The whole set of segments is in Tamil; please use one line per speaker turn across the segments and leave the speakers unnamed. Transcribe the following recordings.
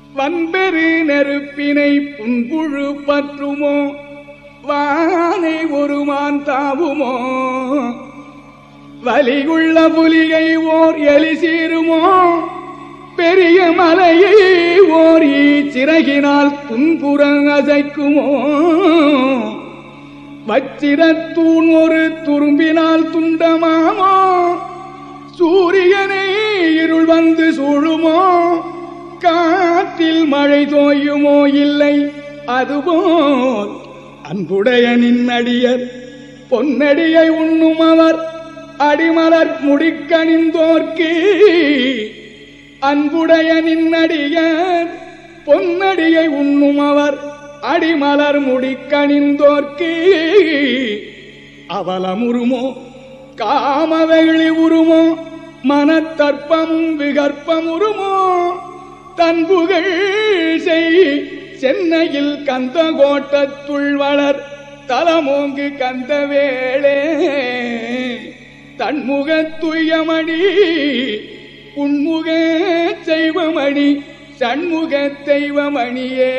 வன்பெரு நெருப்பினை புன்புழு பற்றுமோ வானை ஒருமான் தாவுமோ வலியுள்ள புலிகை ஓர் எலி சீருமோ பெரிய மலையை ஓர் ஈ சிறகினால் துன்புறம் அசைக்குமோ வச்சிரத்தூண் ஒரு துரும்பினால் துண்டமாமோ சூரியனை இருள் வந்து சூழுமோ காற்றில் மழை தோயுமோ இல்லை அதுபோல் அன்புடைய நின்னடியர் பொன்னடியை உண்ணும் அவர் அடிமலர் முடிக்கணிந்தோர்க்கு அன்புடைய நின்னடியர் பொன்னடியை உண்ணும் அவர் அடிமலர் முடிக்கணிந்தோர்க்கு அவலமுருமோ காமவெளி உருமோ மனத்தற்பமும் விகற்பமுருமோ தன் புகழ் செய் சென்னையில் கந்த கோட்டத்துள் வளர் தலமோங்கு கந்த வேளே தன்முகத் துயமணி உன்முக செய்வமணி சண்முக தெய்வமணியே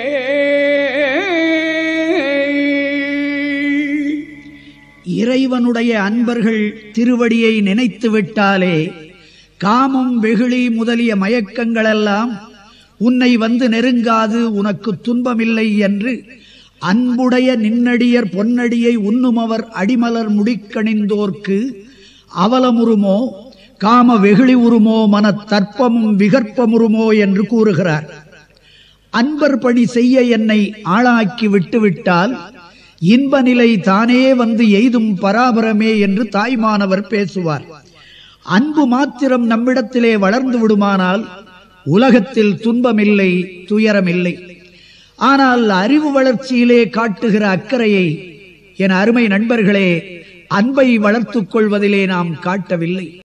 இறைவனுடைய அன்பர்கள் திருவடியை நினைத்து விட்டாலே காமம் வெகுளி முதலிய மயக்கங்களெல்லாம் உன்னை வந்து நெருங்காது உனக்கு துன்பமில்லை என்று அன்புடைய நின்னடியர் பொன்னடியை உண்ணுமவர் அடிமலர் முடிக்கணிந்தோர்க்கு அவலமுருமோ காம வெகுளி உருமோ மனத் தற்பமும் விகற்பமுருமோ என்று கூறுகிறார் அன்பர் பணி செய்ய என்னை ஆளாக்கி விட்டுவிட்டால் இன்ப நிலை தானே வந்து எய்தும் பராபரமே என்று தாய்மானவர் பேசுவார் அன்பு மாத்திரம் நம்மிடத்திலே வளர்ந்து விடுமானால் உலகத்தில் துன்பமில்லை துயரமில்லை ஆனால் அறிவு வளர்ச்சியிலே காட்டுகிற அக்கறையை என் அருமை நண்பர்களே அன்பை வளர்த்துக் கொள்வதிலே நாம் காட்டவில்லை